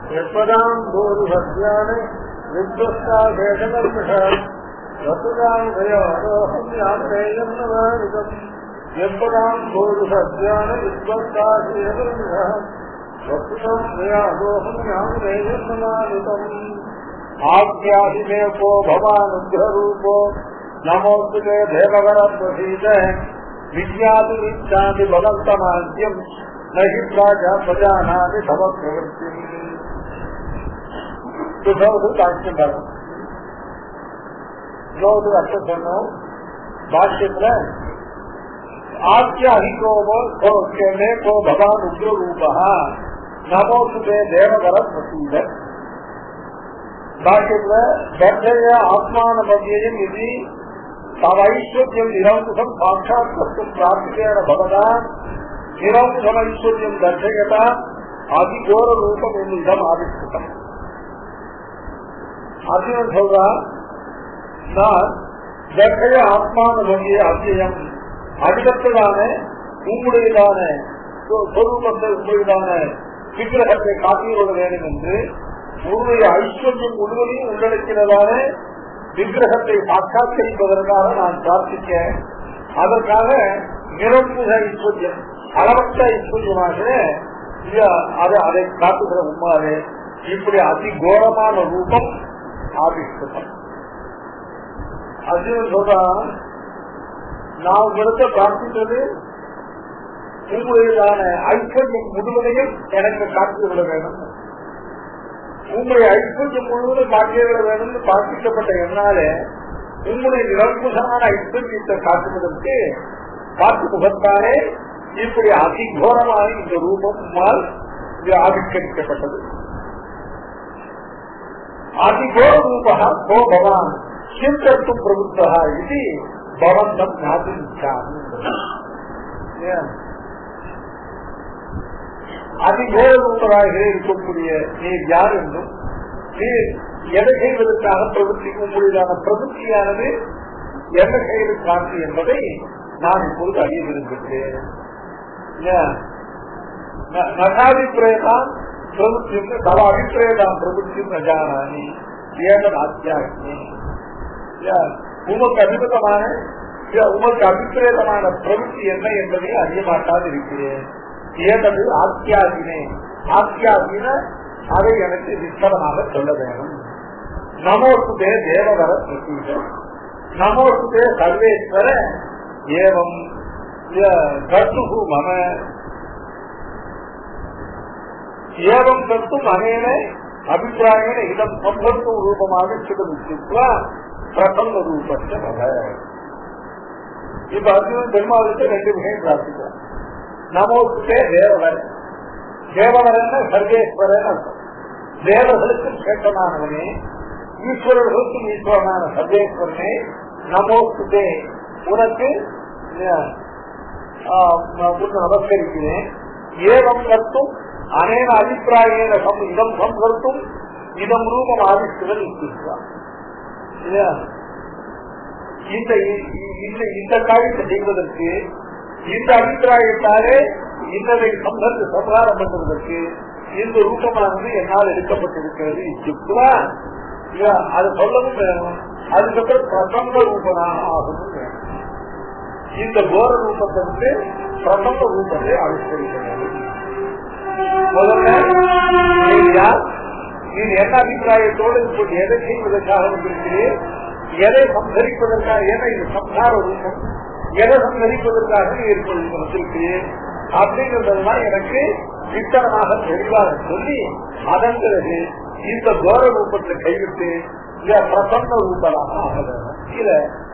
எப்பதாம் போது சத்யான வித்வஸ்தா வேதகர்மிஷம் வசுதாம் தயோரோகம் யாத்திரேயம் நவாரிதம் எப்பதாம் போது சத்யான வித்வஸ்தா வேதகர்மிஷம் வசுதம் தயோரோகம் யாத்திரேயம் நவாரிதம் ஆத்யாதிமே கோ பவானுகிரூபோ நமோஸ்துதே தேவகர பிரசீத வித்யாதி வித்யாதி பகவந்தமாந்தியம் நகி ராஜா பிரஜானாதி சம பிரவருத்தி பாஷ்யம் வரும் இன்னொரு அர்த்தம் சொன்னோம் பாஷ்யத்துல ஆத்யாதிகோமோ கோமே கோ பகவான் உக்ர ரூபா நமோஸ்துதே தேவகர பிரசீத பாஷ்யத்துல தர்ஜய ஆத்மான மத்தியம் இது தவைஸ்வர்யம் நிரங்குஷம் சாட்சாத் கர்த்தும் பிரார்த்திகேன பவதா நிரங்குஷமைஸ்வர்யம் தர்ஜயதா அதிகோர ரூபம் என்னிடம் ஆதிஷ்டம் அர்ஜுனன் சொல்றா நான் தர்ஜய ஆத்மான மத்திய அத்தியம் அடுத்ததான உங்களுடையதான சொரூபத்தை உங்களுடையதான விக்கிரகத்தை காட்டியோட வேண்டும் என்று உன்னுடைய ஐஸ்வர்யம் முழுவதையும் உள்ளடக்கிறதான விக்கிரகத்தை சாட்சாத்தரிப்பதற்காக நான் பிரார்த்திக்க அதற்காக நிரம்புக ஐஸ்வர்யம் அளவற்ற ஐஸ்வர்யமாக அதை காட்டுகிற உண்மாறு இப்படி அதி கோரமான ரூபம் ஆதிஷ்டம் அர்ஜுனன் சொல்றான் நான் உங்களிடத்த பிரார்த்தித்தது உங்களுடையதான ஐஸ்வர்யம் முழுவதையும் எனக்கு காட்டிவிட வேண்டும் உங்களுடைய ஐஸ்வர்யம் முழுவதும் காட்டிவிட வேண்டும் பிரார்த்திக்கப்பட்ட என்னால உங்களுடைய நிரங்குஷமான ஐஸ்வர்யத்தை காட்டுவதற்கு காட்டு முகத்தாலே இப்படி அதிகோரமான இந்த ரூபம் உம்மால் ஆவிஷ்கரிக்கப்பட்டது அதிகோர ரூபா கோ பவான் சிந்தர்த்தும் பிரபுத்தா இது பவந்தம் ஞாபகம் அதிகோரமாக இருக்கக்கூடிய நீர் யார் என்றும் நீர் எதை செய்வதற்காக பிரவൃத்திக்க முடியாத பிரவೃತ್ತಿயானது என்ன செய்வதற்காக என்பதை நான் இப்பொழுது அறிய விரும்புகிறேன் நகாபிப்பிரேதான் பிரவೃத்தி தவ அபிப்பிரேதான் பிரவೃத்தி நஜானானி ஏதன் ஆத்தியாகி உமக்கு அபிமதமான உமக்கு அபிப்பிரேதமான பிரவೃத்தி என்ன என்பதை அறிய மாட்டாது இருக்கிறேன் ஏதது ஆத்தியாகினே ஆத்தியாகின அதை எனக்கு விஸ்தரமாக சொல்ல வேண்டும் நமோசுதே தேவவர பிரசீதம் நமோசுதே சர்வேஸ்வர ஏவம் கர்த்து மம ஏவம் கர்த்தும் அனேன அபிப்பிராயன இதம் சம்பத்தும் ரூபமாக சிதமிச்சித்வா பிரசந்த ரூபத்தை மக இப்ப அர்ஜுனன் பெருமாளுக்கு ரெண்டு விஷயம் பிரார்த்திக்கிறார் நமோசுக்கே தேவவர் தேவவரன் சர்வேஸ்வரன் அர்த்தம் தேவர்களுக்கும் சேட்டமானவனே ஈஸ்வரர்களுக்கும் ஈஸ்வரனான சர்வேஸ்வரனே நமோசுதே உனக்கு நமஸ்கரிக்கிறேன் ஏவம் கர்த்தும் அனேன அபிப்பிராயேன இதம் சம்கர்த்தும் இதம் ரூபம் ஆதிஷ்டுவன் இருக்கிறார் இந்த இந்த காரியத்தை செய்வதற்கு இந்த அபிப்பிராயத்தாலே இன்னதை சம்பந்த சம்ஹாரம் பண்ணுவதற்கு இந்த ரூபமானது என்னால் எடுக்கப்பட்டிருக்கிறது இச்சுக்குவா அது சொல்லவும் வேணும் அதுக்கப்புறம் பிரசம்ப ரூபனாக ஆகணும் வேணும் இந்த கோர ரூபத்தை வந்து பிரசம்ப ரூபத்தை அனுசரிக்க வேண்டும் முதல்ல யார் நீ என்ன அபிப்பிராயத்தோடு இப்போது எதை செய்வதற்காக வந்திருக்கிறேன் எதை சம்ஹரிப்பதற்காக எதை சம்ஹார ரூபம் எதை சம்ஹரிப்பதற்காக ஏற்படுத்தி வந்திருக்கிறேன் அப்படிங்கிறதெல்லாம் எனக்கு வித்தனமாக தெளிவாக சொல்லி அதன் பிறகு இந்த கோர ரூபத்தை கைவிட்டு பிரசன்ன ரூபமாக ஆக வேண்டும் இல்ல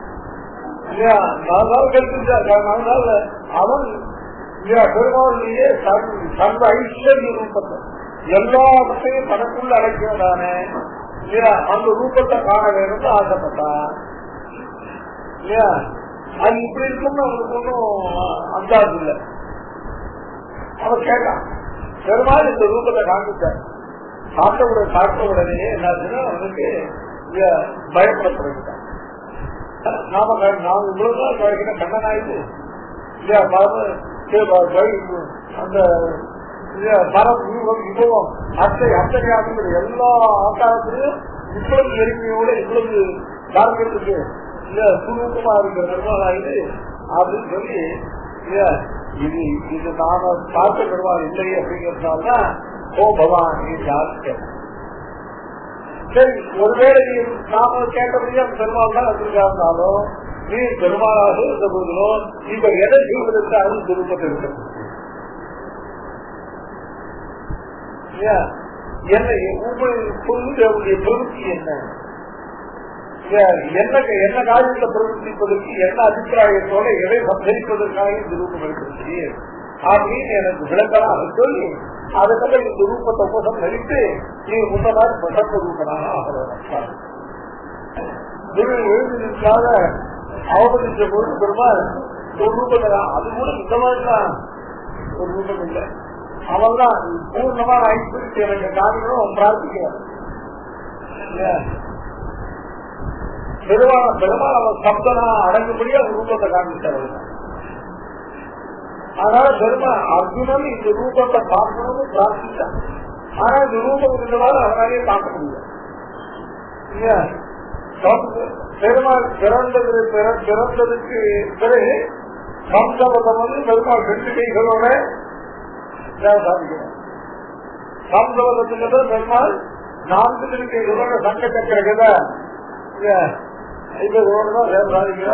நாள் கழித்து அவன் பெருமாளுடைய சர்வ ஐஸ்வர்ய ரூபத்தை எல்லாவற்றையும் தனக்குள்ள அடைக்கிறதான அந்த ரூபத்தை காண வேணும்னு ஆசைப்பட்டான் இல்லையா அது இப்படி இருக்கும்னு அவனுக்கு ஒன்றும் அந்தாது இல்லை அவன் கேட்டான் பெருமாள் இந்த ரூபத்தை காண்பிச்சார் சாப்பிட்ட உடனே சாப்பிட்ட உடனே என்னாச்சுன்னா அவனுக்கு பயப்பட தொடங்கிட்டான் நாம நாம இவ்வளவு நாள் கிடைக்கிற கண்ணன் ஆயிடுது இல்லையா பாபு அந்த பரம் யூகம் யுகம் அத்தை அத்தகையாகிற எல்லா ஆக்காரத்திலையும் இவ்வளவு எளிமையோட இவ்வளவு பார்க்கறதுக்கு சுரூபமா இருக்கிற பெருமாளாயுது அப்படின்னு சொல்லி இது இது நாம பார்த்த பெருமாள் இல்லை அப்படிங்கிறதுனால ஓ பகவான் நீ யாருக்கு சரி ஒருவேளை நீ நாம கேட்டபடியே அந்த பெருமாள் தான் வந்திருக்காருனாலும் நீ பெருமாளாக இருந்த போதிலும் இப்ப எதை செய்வதற்கு அது திருப்பத்தை இருக்கிறது என்ன உங்களுடைய சொல்லுடைய பிரவృத்தி என்ன என்ன என்ன காரியத்தை பிரவர்த்திப்பதற்கு என்ன அபிப்பிராயத்தோட எதை சந்தரிப்பதற்காக இந்த ரூபம் இருக்கிறது அப்படின்னு எனக்கு விளக்கமாக சொல்லி அதுக்கப்புறம் இந்த ரூபத்தை உபசம் நடித்து நீ முன்னதாக பசத்த ரூபனாக ஆகிறோம் குரு எழுதினதுக்காக அவமதிச்ச பொழுது பெருமாள் ஒரு ரூபம் அது கூட இந்த மாதிரி தான் ஒரு ரூபம் இல்லை அவன் தான் பூர்ணமா ஆயிட்டு எனக்கு காரணம் பிரார்த்திக்கிறார் பெருமான பெருமாள் அவன் சப்தனா அடங்கும்படியா ரூபத்தை காண்பித்தார் அதனால பெருமா அர்ஜுனன் இந்த ரூபத்தை பார்க்கணும்னு பிரார்த்திச்சான் ஆனா இந்த ரூபம் இருந்ததால அவனாலே பார்க்க முடியும் பெருமாள் பிறந்தது பிறந்ததுக்கு பிறகு சம்சபதம் வந்து பெருமாள் ரெண்டு கைகளோட சாதிக்கிறோம் சம்சபதத்துக்கு பெருமாள் நான்கு திருக்கைகளோட சங்க சக்கர கதை ஐம்பது ரோடு தான் சேர்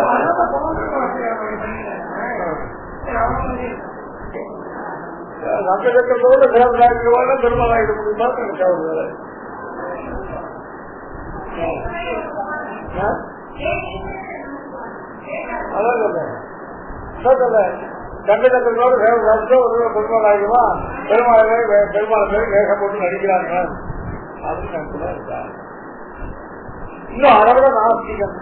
சாதிக்கிறோம் சங்க சக்கரத்தோட சேர் சாதிக்கிறவாங்க பெருமாள் ஆகிட முடியுமா எனக்கு வேலை கண்டகத்தோடு ஒரு பெருமாள் ஆகியவா பெருமாளே பெருமாள் பேர் வேகம் போட்டு நடிக்கிறாங்க அப்படின்னு இருக்கா இன்னும் அளவிட நாஸ்திகம்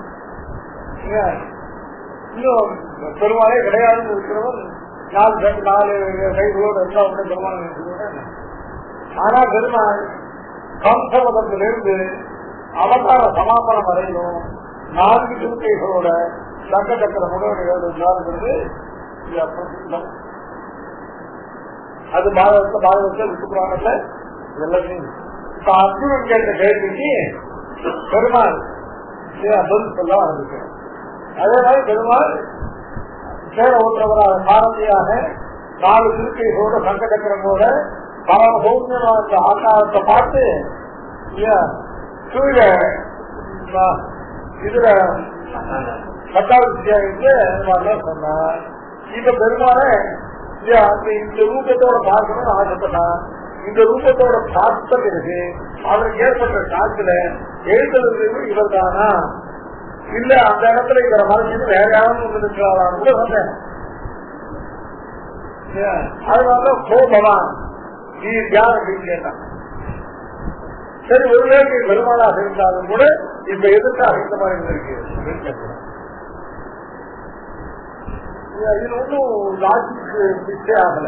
இன்னும் பெருமாளே கிடையாதுன்னு இருக்கிறவன் நாலு நாலு கைகளோடு இருந்தா உடனே பெருமாள் நினைச்சுக்கோங்க ஆனா பெருமாள் கம்சமதத்திலிருந்து அவதார சமாபனம் வரையிலும் நான்கு திருக்கைகளோட சங்க சக்கர முன்னோடிகள் இருந்தாருங்கிறது அது பாரதத்தை பாரதத்தை விட்டுப்புறாங்கல்ல எல்லாத்தையும் இப்ப அர்ஜுனன் கேட்ட கேள்விக்கு பெருமாள் பதில் சொல்ல ஆரம்பிக்கிறேன் அதே மாதிரி பெருமாள் சேர ஓட்டுறவராக பாரதியாக நாலு திருக்கைகளோட சங்க சக்கரங்களோட பல சௌமியமான ஆக்காரத்தை பார்த்து கீழே இதுல பத்தாவது வித்தியாசத்துல சொன்னார் இப்ப பெருமான இந்த ரூபத்தோட பார்க்கணும்னு ஆசைப்பட்டான் இந்த ரூபத்தோட பார்த்த பிறகு அவருக்கு ஏற்பட்ட காத்துல எழுதுறது இவர் தானா இல்ல அந்த இடத்துல இவரை மறைச்சிட்டு வேற யாரும் வந்து இருக்கிறாரான்னு கூட சொன்னேன் அதனால கோபவான் நீ யார் அப்படின்னு கேட்டான் சரி ஒருவேளை பெருமாளாக இருந்தாலும் கூட இப்ப எதுக்காக இந்த மாதிரி இருக்கு இது ஒன்றும் லாஜிக்கு பிச்சை ஆகல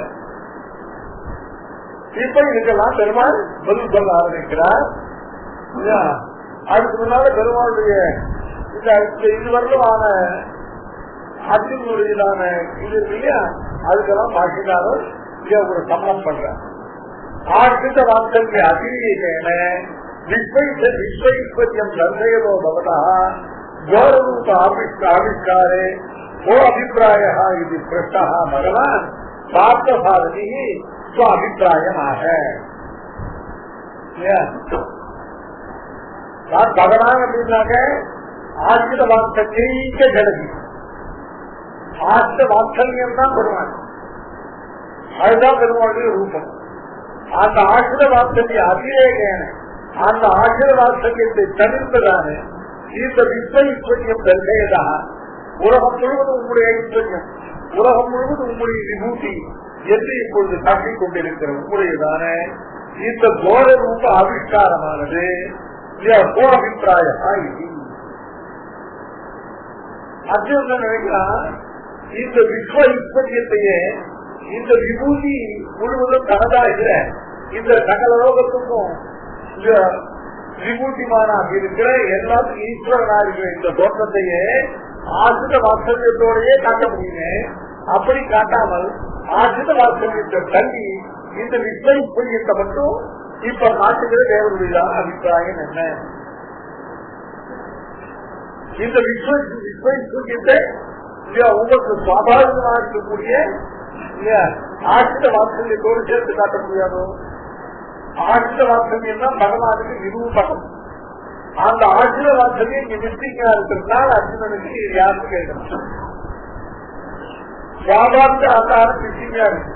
இப்ப இதுக்கெல்லாம் பெருமாள் பதில் சொல்ல ஆரம்பிக்கிறார் அதுக்கு முன்னால பெருமாளுடைய இதுவரையிலான அச்சுமுறையிலான இது இல்லையா அதுக்கெல்லாம் பாக்கினாலும் ஒரு சம்மம் பண்றேன் ஆசிரித வார்த்தைக்கு அதிரீகேன விஸ்வைச விஸ்வைஸ்வரியம் தர்சயதோ பவதா கௌரவூப ஆவிஷ்காரே கோ அபிப்பிராய இது பிரஷ்டா பகவான் பார்த்த சாதனி ஸ்வ அபிப்பிராயமாக பகவான் அப்படின்னாக்க ஆசிரித வார்த்தைக்கு ஜனதி ஆசிரித வாத்சல்யம் தான் பெருமாள் அதுதான் பெருமாளுடைய ரூபம் அந்த ஆசிர வார்த்தையை அதிரேகேன அந்த ஆசிர வார்த்தையத்தை தவிர்ப்பதான இந்த விஸ்வ ஐஸ்வர்யம் தர்கையதா உலகம் முழுவதும் உங்களுடைய ஐஸ்வர்யம் உலகம் முழுவதும் உங்களுடைய விபூதி என்று இப்பொழுது காட்டிக் கொண்டிருக்கிற உங்களுடையதான இந்த கோர ரூப ஆவிஷ்காரமானது கோ அபிப்பிராயமா இது அர்ஜுனன் நினைக்கிறான் இந்த விஸ்வ ஐஸ்வர்யத்தையே இந்த விபூதி முழுவதும் தனதாகிற இந்த சகல லோகத்துக்கும் விபூதிமானாக இருக்கிற எல்லாத்துக்கும் ஈஸ்வரனாக இருக்கிற இந்த தோற்றத்தையே ஆசித வாத்சல்யத்தோடையே காட்ட முடியுமே அப்படி காட்டாமல் ஆசித வாத்சல்யத்தை தள்ளி இந்த விஸ்வயுத்த மட்டும் இப்ப காட்டுகிற தேவனுடைய அபிப்பிராயம் என்ன இந்த விஸ்வ விஸ்வயுத்தத்தை உங்களுக்கு சுவாபாவிகமாக இருக்கக்கூடிய ஆட்சித வாத்சல்யத்தோடு சேர்த்து காட்ட முடியாதோ ஆட்சித வாத்சல்யம் தான் பகவானுக்கு நிரூபகம் அந்த ஆட்சித வாத்சல்யம் இங்க நிச்சயமா இருக்கிறதுனால அர்ஜுனனுக்கு இது யாருன்னு கேட்கணும் சுவாபாவிக ஆதாரம் நிச்சயமா இருக்கு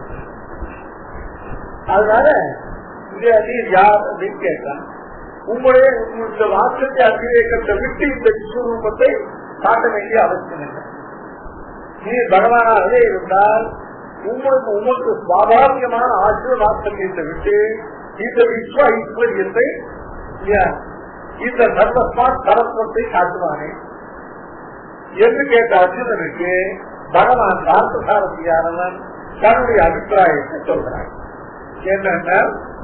அதனால இது நீர் யார் அப்படின்னு கேட்கலாம் உங்களுடைய இந்த வாசத்தை அபிவேகத்தை விட்டு இந்த விஸ்வரூபத்தை காட்ட வேண்டிய அவசியம் இல்லை நீ பகவானாகவே இருந்தால் உங்களுக்கு உங்களுக்கு சுவாபாவிகமான ஆசிரியர் வாசல்யத்தை விட்டு இந்த விஸ்வ ஐஸ்வர்யத்தை இந்த சர்வஸ்மாத் சரஸ்வத்தை காட்டுவானே என்று கேட்ட அர்ஜுனனுக்கு பகவான் பார்த்தசாரதியானவன் தன்னுடைய அபிப்பிராயத்தை சொல்றான் என்னன்னா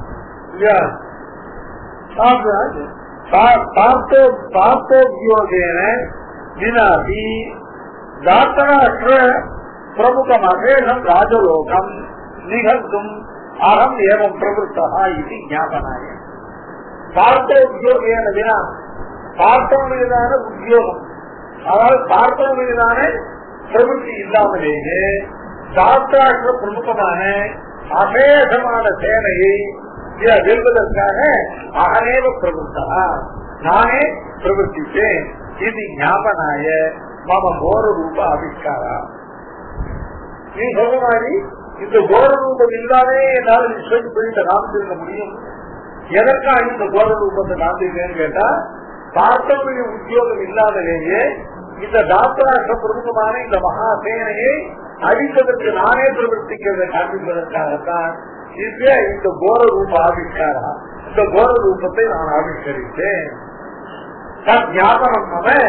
பார்த்தோத்யோகேன வினாதி தாத்தராஷ்டிர பிரமுகமகேஷம் ராஜலோகம் நிகழ்த்தும் அகம் ஏவம் பிரவருத்தா இது ஞாபனாய பார்த்தோத்யோகேன வினா பார்த்தவனுடையதான உத்தியோகம் அதாவது பார்த்தவனுடையதான பிரவருத்தி இல்லாமலேயே தாத்தாஷ்டிர பிரமுகமான அபேதமான சேனையை வெல்வதற்காக அகனேவ பிரவருத்தா நானே பிரவர்த்தித்தேன் இது ஞாபனாய மம கோர ரூப ஆவிஷ்காரா நீ சொல்ற மாதிரி இந்த கோர ரூபம் இல்லாதே என்னால் விஸ்வம் குறித்த காமிச்சிருக்க முடியும் எதற்காக இந்த கோர ரூபத்தை காமிச்சிருக்கேன்னு கேட்டா பார்த்தவனுடைய உத்தியோகம் இல்லாதலேயே இந்த தாத்தராஷ்டிர பிரமுகமான இந்த மகாசேனையை அழிப்பதற்கு நானே பிரவர்த்திக்கிறதை காண்பிப்பதற்காகத்தான் இது இந்த கோர ரூப ஆவிஷ்காரா இந்த கோர ரூபத்தை நான் ஆவிஷ்கரித்தேன் ஞாபகம்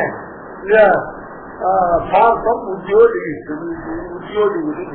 சார்த்தம் உத்தியோகி உத்தியோகி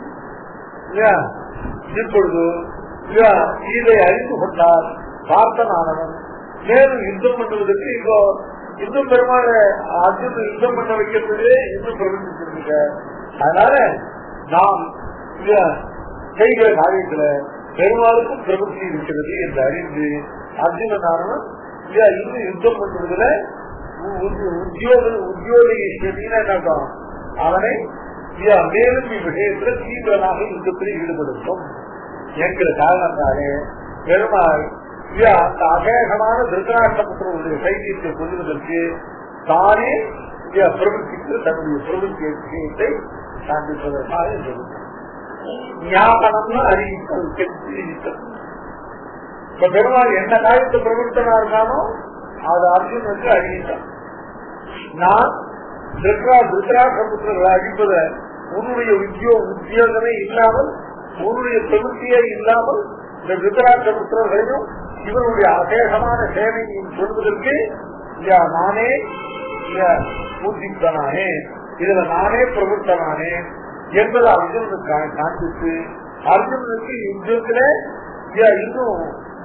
இப்பொழுது இதை அறிந்து கொண்டால் பார்த்தனானவன் மேலும் யுத்தம் பண்ணுவதற்கு இப்போ இன்னும் பெருமாள் அர்ஜுன் யுத்தம் பண்ண வைக்கிறதுக்கு இன்னும் பிரவர்த்திச்சிருக்க அதனால நாம் செய்கிற காரியத்துல பெருமாளுக்கும் பிரபுத்தி இருக்கிறது என்று அறிந்து அர்ஜுனனானவன் இன்னும் யுத்தம் பண்றதுல உத்தியோக உத்தியோக அவனை மேலும் இவ்விஷயத்துல தீவிரமாக யுத்தத்தில் ஈடுபடுத்தும் என்கிற காரணத்தாலே பெருமாள் அந்த அகேகமான திருத்தராஷ்டிரபுத்தருடைய சைத்தியத்தை சொல்லுவதற்கு தானே பிரபுத்திக்கு தன்னுடைய பிரபுத்திய விஷயத்தை காண்பிப்பதற்காக சொல்லுங்கள் ஞாபகம்னு அறிவித்தல் தெரிவித்தல் இப்ப பெருமாள் என்ன காரியத்தை பிரபுத்தனா இருக்கானோ அது அர்ஜுனுக்கு அறிவித்தான் நான் திருக்கா திருத்தராஷ்டிரபுத்திரர்களை அழிப்பத உன்னுடைய உத்தியோ உத்தியோகமே இல்லாமல் உன்னுடைய பிரபுத்தியே இல்லாமல் இந்த திருத்தராஷ்டிரபுத்திரர்களையும் இவருடைய அசேகமான சேவையும் சொல்வதற்கு நானே பூஜித்தனானே இதுல நானே பிரபுத்தனானே என்பதை அர்ஜுனனுக்கு காண்பித்து அர்ஜுனனுக்கு யுத்தத்துல இன்னும்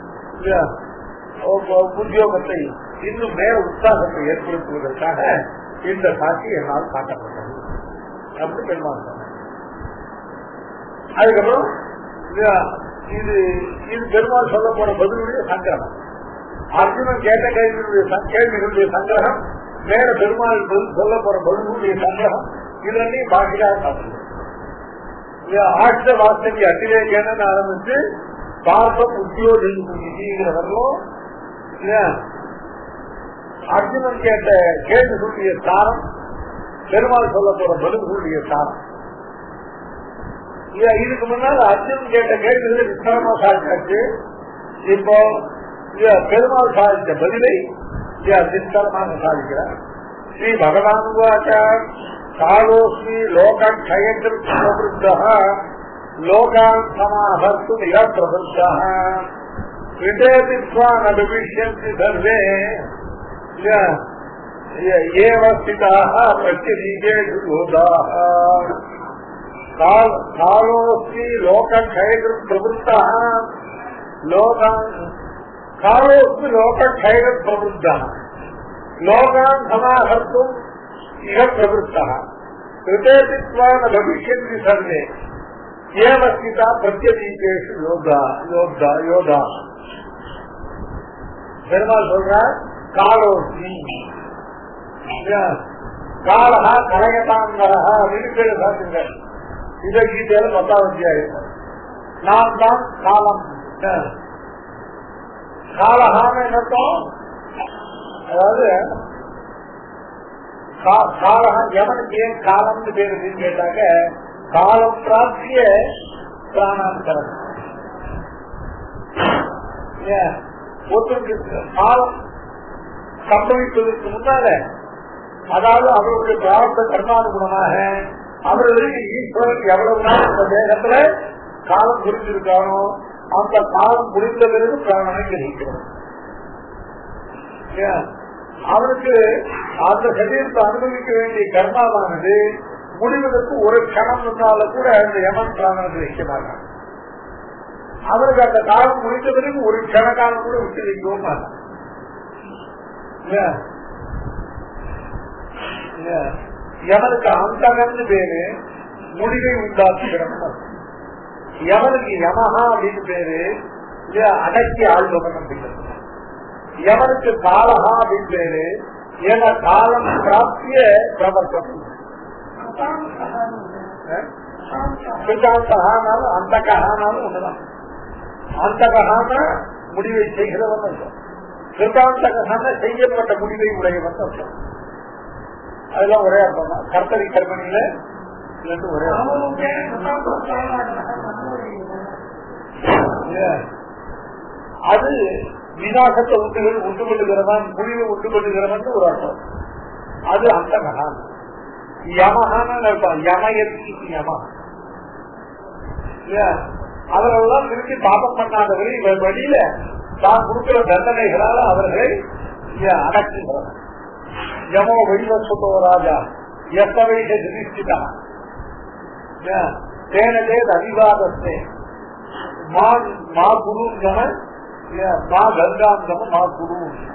உத்தியோகத்தை இன்னும் மேல உற்சாகத்தை ஏற்படுத்துவதற்காக இந்த காட்சி என்னால் காட்டப்பட்டது அப்படி பெருமாள் சொன்னார் அதுக்கப்புறம் இது இது பெருமாள் சொல்ல போன பதிலுடைய சங்கிரகம் அர்ஜுனன் கேட்ட கேள்விகளுடைய கேள்விகளுடைய சங்கிரகம் மேல பெருமாள் சொல்ல போற பதிலுடைய சங்கிரகம் இதனையும் பாக்கியாக சாப்பிடுவோம் ஆட்ச வாசகி அத்திரேகன்னு ஆரம்பிச்சு பாசம் உத்தியோகிங்கிறவர்களும் அர்ஜுனன் கேட்ட கேள்விகளுடைய சாரம் பெருமாள் சொல்ல போற பதில்களுடைய சாரம் இதுக்கு முன்னால் அர்ஜுனன் கேட்ட கேள்விகளை விஸ்தாரமா சாதிச்சாச்சு இப்போ பெருமாள் சாதித்த பதிலை விஸ்தாரமாக சாதிக்கிறார் ஸ்ரீ பகவான் காலோஸ்மி லோகக்ஷயகிருத்த லோகான் சமாஹர்த்தும் இக பிரபுத்த விடேபித்வானபிஷ்யந்தி சர்வே ஏவ ஸ்திதாக பிரத்யதீகேஷு யோதாः காலோஸ்மி லோகக்ஷயகிருத் பிரவృத்தः லோகான் காலோஸ்மி லோகக்ஷயகிருத் பிரவృத்தः லோகான் சமாஹர்த்தும் இக பிரவృத்தः கிருதேபித்வான பவிஷ்யந்தி சர்வே ஏவஸ்திதா பிரத்யதீகேஷு யோகா யோகா யோகா பெருமாள் சொல்றார் காலோஸ்மி காலகா கலையதாங்கரகா அப்படின்னு பேரு சாத்துங்க இதை கீதையில பத்தாவது அத்தியாயம் நான் தான் காலம் காலகான என்னத்தம் அதாவது காலகம் எவனுக்கு ஏன் காலம்னு பேரு அப்படின்னு கேட்டாக்க காலம் பிராப்திய பிராணாந்தரம் ஒருத்தருக்கு காலம் சம்பவிப்பதற்கு முன்னால அதாவது அவருடைய பிரார்த்த கர்மானுகுணமாக அவர்களுக்கு ஈஸ்வரன் எவ்வளவு நாள் அந்த தேகத்துல காலம் புரிஞ்சிருக்கானோ அந்த காலம் முடிந்த பிறகு பிராணனை கிரகிக்கிறோம் அவனுக்கு அந்த சரீரத்தை அனுபவிக்க வேண்டிய கர்மாவானது முடிவதற்கு ஒரு கணம் முன்னால கூட அந்த யமன் பிராணனை கிரகிக்க மாட்டான் அவருக்கு அந்த காலம் முடிந்த பிறகு ஒரு கண காலம் கூட விட்டு வைக்கவும் மாட்டான் எவனுக்கு அந்தகன்னு பேரு முடிவை உண்டாக்குகிறோம் எவனுக்கு யமஹா அப்படின்னு பேரு அடக்கி ஆள்பவன் அப்படிங்கிறது எவனுக்கு காலஹா அப்படின்னு பேரு ஏன்னா காலம் பிராப்திய பிரவர்த்தனம் சித்தாந்தகானாலும் அந்த ககானாலும் ஒண்ணுதான் அந்த ககான முடிவை செய்கிறவன் அர்த்தம் சித்தாந்த ககான செய்யப்பட்ட முடிவை உடையவன் அர்த்தம் அதெல்லாம் ஒரே அர்த்தம் தான் கர்த்தரி கர்மணியில ஒரே அது விநாசத்தை உண்டு உண்டு கொள்ளுகிறவன் முடிவை உண்டு கொள்ளுகிறவன் ஒரு அர்த்தம் அது அந்த மகான் யமகான அர்த்தம் யமயர்த்தி யமா அவர்களெல்லாம் திருப்பி பாபம் பண்ணாதவரை இவர் வழியில தான் கொடுக்கிற தண்டனைகளால் அவர்களை அடக்குகிறார் யமோ வைவஸ்வதோ ராஜா எத்தவைக திரிஷ்டிதா தேனதே அவிவாதத்தை மா குரு மா கங்காந்தம மா குரு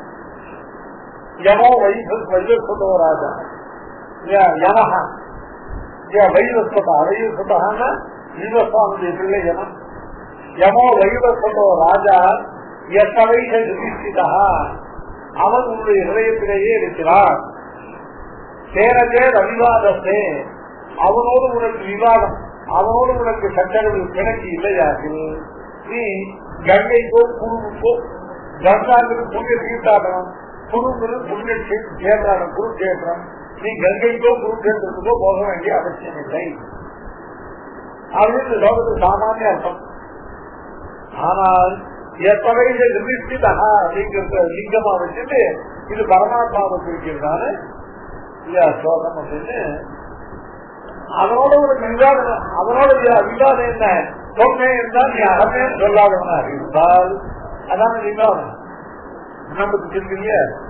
யமோ வைவஸ்வதோ ராஜா யமஹ வைவஸ்வதா வைவஸ்வதான ஜீவசுவாமியுடைய பிள்ளை யமன் யமோ வைவஸ்வதோ ராஜா எத்தவைக திரிஷ்டிதா அவன் உன்னுடைய இதயத்திலேயே இருக்கிறான் சேரதே ரவிவாதத்தே அவனோடு உனக்கு விவாதம் அவனோடு உனக்கு சட்டங்கள் கிணக்கு இல்லையாகில் நீ கங்கைக்கோ குருவுக்கோ கங்காங்கிறது புண்ணிய தீர்த்தாடனம் குருங்கிறது புண்ணிய கேந்திரம் குரு கேந்திரம் நீ கங்கைக்கோ குரு கேந்திரத்துக்கோ போக வேண்டிய அவசியம் இல்லை அப்படின்னு லோகத்துக்கு சாமானிய அர்த்தம் ஆனால் எத்தனை நிர்திஷ்டிதா அப்படிங்கிறத லிங்கமா வச்சுட்டு இது பரமாத்மாவை குறிக்கிறதான சோகம் அப்படின்னு அவனோட ஒரு விவாதம் அவனோட விவாதம் என்ன சொன்னே இருந்தால் நீ அறமே சொல்லாதவனாக இருந்தால் அதான் விவாதம் நமக்கு தெரியுங்க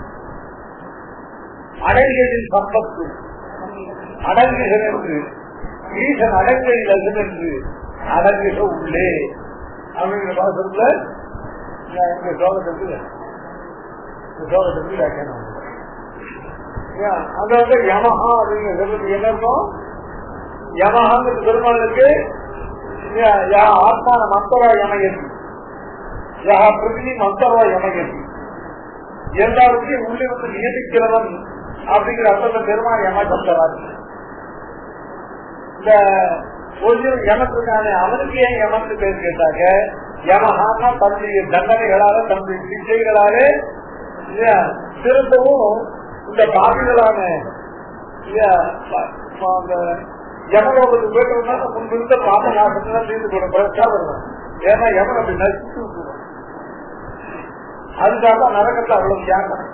அடங்கியதில் சம்பத்து அடங்குகள் என்று ஈசன் அடங்கில் அல்லது என்று அடங்குக உள்ளே அப்படிங்கிற பாசத்துல இந்த சோகத்துக்கு இந்த சோகத்துக்கு வியாக்கியானம் அதாவது யமஹா அப்படிங்கிறது என்ன இருக்கும் யமஹாங்கிறது பெருமாளுக்கு ஆத்மான மந்தரா யமயதி யா பிருத்திவி மந்தரா யமயதி எல்லாருக்கும் உள்ளிருந்து நியமிக்கிறவன் அப்படிங்கிற அர்த்தத்தை பெருமாள் யம சப்தராஜ் இந்த ஒரு யமத்துக்கான அவனுக்கு ஏன் யமத்து பேர் கேட்டாங்க யமஹானா தன்னுடைய தண்டனைகளால தன்னுடைய சிக்ஷைகளாலே திரும்பவும் இந்த பாவிகளான யமலோகத்துக்கு போயிட்டோம்னா முன்பிருந்த பாப நாசம் தீர்ந்து போன பிரச்சா வருவான் ஏன்னா யமன் அப்படி நசிச்சு விட்டுருவான் அதுக்காக நரகத்தை அவ்வளவு தியாகம்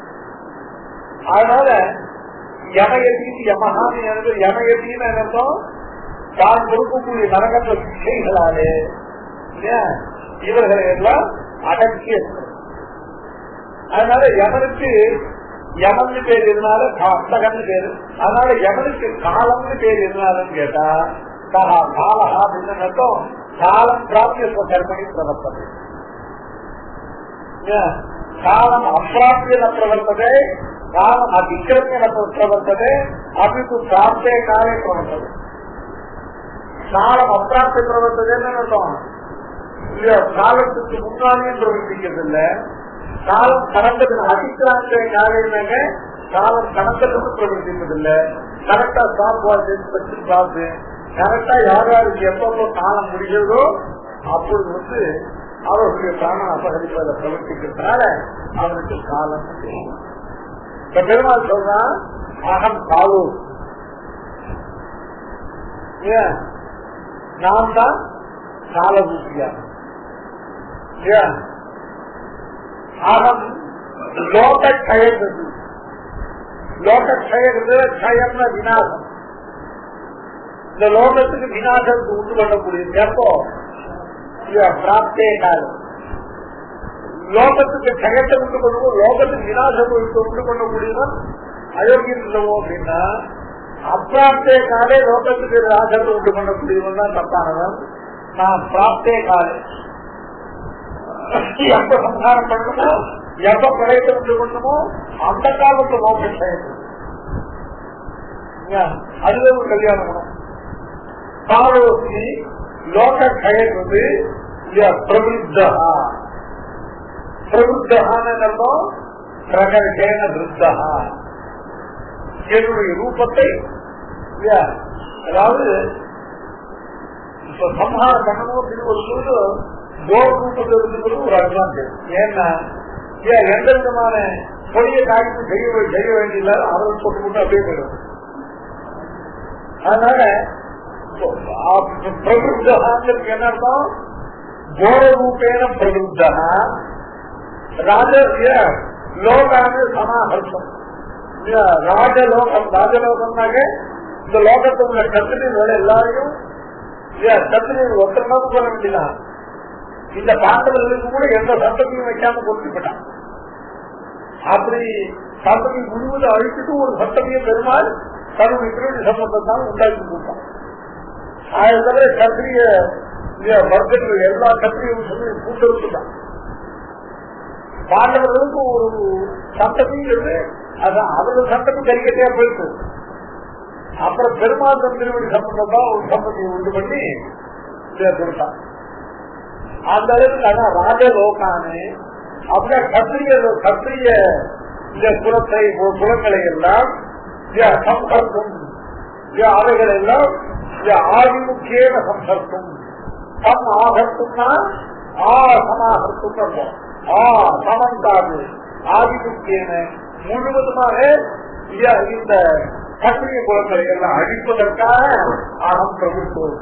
அதனால யமயத்தி யமஹாமி யமயத்தின்னு என்னத்தோம் தான் கொடுக்கக்கூடிய நரகத்த சிக்ஷைகளாலே இவர்களை எல்லாம் அடக்கி அதனால யமனுக்கு யமன்னு பேர் இருந்தால அந்தகன்னு பேரு அதனால யமனுக்கு காலம்னு பேர் இருந்தாலும் கேட்டா கஹா காலஹா அப்படின்னு அர்த்தம் காலம் பிராப்திய கர்மணி பிரவர்த்தனை காலம் அப்பிராப்திய பிரவர்த்தனை காலம் அதிக்கிரமிய பிரவர்த்தனை அபித்து பிராப்திய காலே பிரவர்த்தனை காலம் அப்பிராப்தி பிரவர்த்தது என்ன அர்த்தம் இல்லையா காலத்துக்கு முன்னாடியும் பிரவர்த்திக்கிறது இல்ல காலம் கடந்தது அதிக்ராந்த காலையினாங்க காலம் கடந்ததுக்கு பிரவர்த்திப்பது இல்ல கரெக்டா ஸ்டாப் வாட்ச் வச்சு பார்த்து கரெக்டா யார் யாருக்கு எப்பப்போ காலம் முடிகிறதோ அப்பொழுது வந்து அவர்களுடைய காலம் அபகரிப்பதை பிரவர்த்திக்கிறதுனால அவனுக்கு காலம் தெரியும். இப்ப பெருமாள் சொல்றான் அகம் காலு ஏன் நான் தான் காலபூசியா ஏன் அகம் லோக கயங்கிறது லோக கயங்கிறது கயம்னா விநாசம் இந்த லோகத்துக்கு விநாசத்துக்கு உண்டு பண்ணக்கூடியது எப்போ பிராப்தே காலம் லோகத்துக்கு கயத்தை உண்டு பண்ணுவோம் லோகத்துக்கு விநாசம் உண்டு பண்ணக்கூடியவன் அயோக்கியம் இல்லவோ அப்படின்னா அப்பிராப்தே காலே லோகத்துக்கு ராஜத்தை உண்டு பண்ணக்கூடியவன் தான் தப்பானவன் நான் பிராப்தே காலே எப்ப சம்சாரம் பண்ணணுமோ எப்ப படையத்தை உண்டு பண்ணணுமோ அந்த காலத்து லோகம் செய்யணும் அதுவே ஒரு கல்யாணம் பண்ணணும் காலோசி லோக கயன்றது பிரபுத்தா பிரபுத்தான அர்த்தம் பிரகடேன விருத்தா என்னுடைய ரூபத்தை இல்லையா, அதாவது இப்ப சம்ஹாரம் பண்ணணும் அப்படின்னு ஒரு சொல்லுது கோர் ரூபத்தில் இருக்கிறது ஒரு அட்வான்டேஜ் ஏன்னா ஏன் எந்த விதமான பொடிய காய்ச்சி செய்ய வே- செய்ய வேண்டியதில்லை அவர்கள் போட்டு போட்டு அப்படியே போயிடும் அதனால பிரபுத்தகாங்கிறது என்ன அர்த்தம் கோர ரூபேன பிரபுத்தா ராஜ லோகான சமாஹர்த்தம் ராஜலோகம் ராஜலோகம்னாக்க இந்த லோகத்தில் உள்ள கத்திரிகள் எல்லாரையும் கத்திரிகள் ஒத்தனாவும் பண்ண வேண்டியதான் இந்த பாண்டவர்களுக்கு கூட எந்த சட்டத்தையும் வைக்காம கொடுத்துட்டான் அப்படி சட்டத்தை முழுவதும் அழிச்சிட்டு ஒரு சட்டத்தையும் பெருமாள் தன்னுடைய திருடி சம்பந்தத்தான் உண்டாக்கி கொடுத்தான் அதை தவிர கத்திரிய வர்க்கத்தில் எல்லா கத்திரியும் சொல்லி கூட்டிருந்துட்டான் பாண்டவர்களுக்கு ஒரு சட்டத்தையும் இருந்து அதான் அவர்கள் சட்டமும் கைகட்டியா போயிட்டு அப்புறம் பெருமாள் திருவடி சம்பந்தமா ஒரு சம்பந்தியை உண்டு பண்ணி இதை கொடுத்தான் அந்த அளவுக்கு அதான் ராஜலோகானு அப்படியே கத்திரிய கத்திரிய இந்த குலத்தை குலங்களை எல்லாம் சம்பர்க்கும் அவைகள் எல்லாம் ஆதிமுக்கியன சம்பர்க்கும் சம் ஆகத்தும்னா ஆ சமாகத்தும் ஆ சமந்தாது ஆதிமுக்கியன முழுவதுமாக இந்த கத்திரிய குலங்களை எல்லாம் அழிப்பதற்காக அகம் பிரபுத்துவம்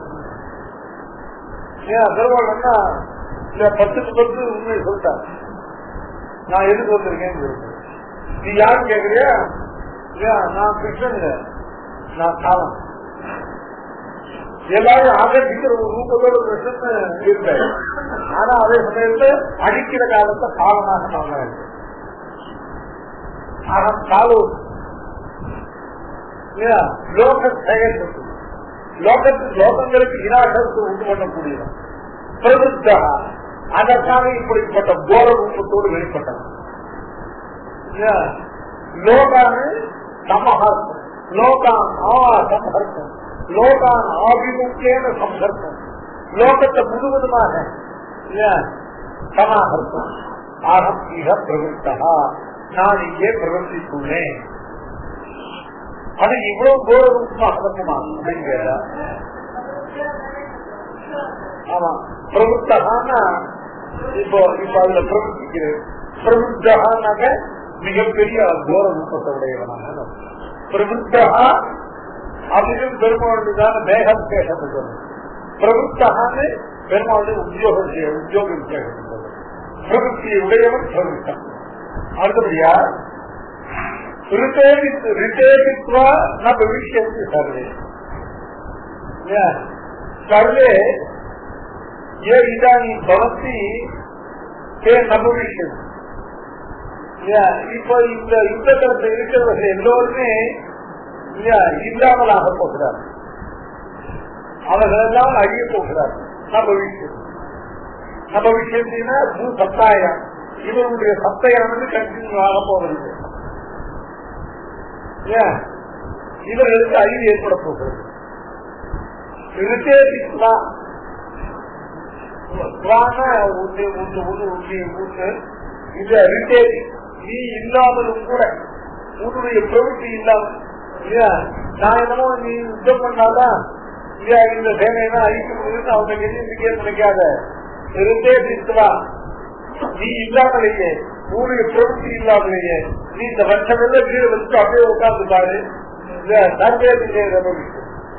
ஏன் பெருமாள் என்ன இல்ல பத்துக்கு பத்து உண்மை சொல்லிட்டார் நான் எதுக்கு வந்திருக்கேன்னு சொல்லிட்டு நீ யாரும் கேக்குறியா இல்லையா நான் கிருஷ்ணன் இல்ல நான் காலம் எல்லாரும் ஆகர்ஷிக்கிற ஒரு ரூபத்தோட கிருஷ்ணன் இருக்காரு ஆனா அதே சமயத்துல அடிக்கிற காலத்தை காலமாக நான் ஆனா காலம் இல்லையா லோக செயல் லோகத்து லோகங்களுக்கு விநாசத்தை உண்டு பண்ணக்கூடியது பிரபுத்தா அதற்காக இப்படிப்பட்ட கோர ரூபத்தோடு வெளிப்பட்டது லோகானு சமஹர்த்தம் லோகான் ஆ சம்ஹர்த்தம் லோகான் ஆபிமுக்கியன சம்ஹர்த்தம் லோகத்தை முழுவதுமாக சமாஹர்த்தம் ஆகம் இக பிரவருத்தா நான் இங்கே பிரவர்த்தித்துள்ளேன் அது இவ்வளவு கோர ரூபமாக நடக்குமா அப்படின்னு கேட்டா ஆமா பிரபுத்தகான்னா இப்போ இப்ப அதுல பிரபுத்திக்கிறேன் பிரபுத்தகான்னாக்க மிகப்பெரிய கோர ரூபத்தோடையவனாக பிரபுத்தகா அப்படின்னு பெருமாளுதான மேகம் பேசத்தை சொல்லும் பிரபுத்தகான்னு பெருமாளுடைய உத்தியோகம் செய்ய உத்தியோக விசேஷம் சொல்லும் பிரபுத்தியை உடையவன் பிரபுத்தம் அடுத்தபடியா ரிட்டேபித்வா ந பவிஷ்யந்தி சர்வே சர்வே ये इदानी भवती ते நபவிஷன் இப்ப இந்த யுத்தத்தில் இருக்கிறவர்கள் எல்லோருமே இல்லாமல் ஆக போகிறார் அவர்கள் எல்லாம் அழிய போகிறார் நபவிஷன் நபவிஷத்தினா பூ சத்தாயம் இவருடைய சத்தையானது கண்டினியூ ஆக போவதில்லை இவர்களுக்கு அழிவு ஏற்பட போகிறது ரிட்டேபிஸ்வா ஸ்வானா உண்டு உண்டு உண்டு உண்டு உண்டு இந்த ரிட்டேபி நீ இல்லாமலும் கூட உன்னுடைய பிரவೃತ್ತಿ இல்லாமல் இல்லையா நான் என்னமோ நீ யுத்தம் பண்ணாதான் இல்லையா இந்த சேனைனா அழிக்க முடியும்னு அவங்க எண்ணிக்கே நினைக்காத ரிட்டேபிஸ்வா நீ இல்லாமலேயே உன்னுடைய பிரவೃತ್ತಿ இல்லாமலேயே நீ இந்த வருஷமெல்லாம் கீழே வச்சு அப்படியே உட்கார்ந்து பாரு இல்ல சர்வேதிலே ரமணிக்கும்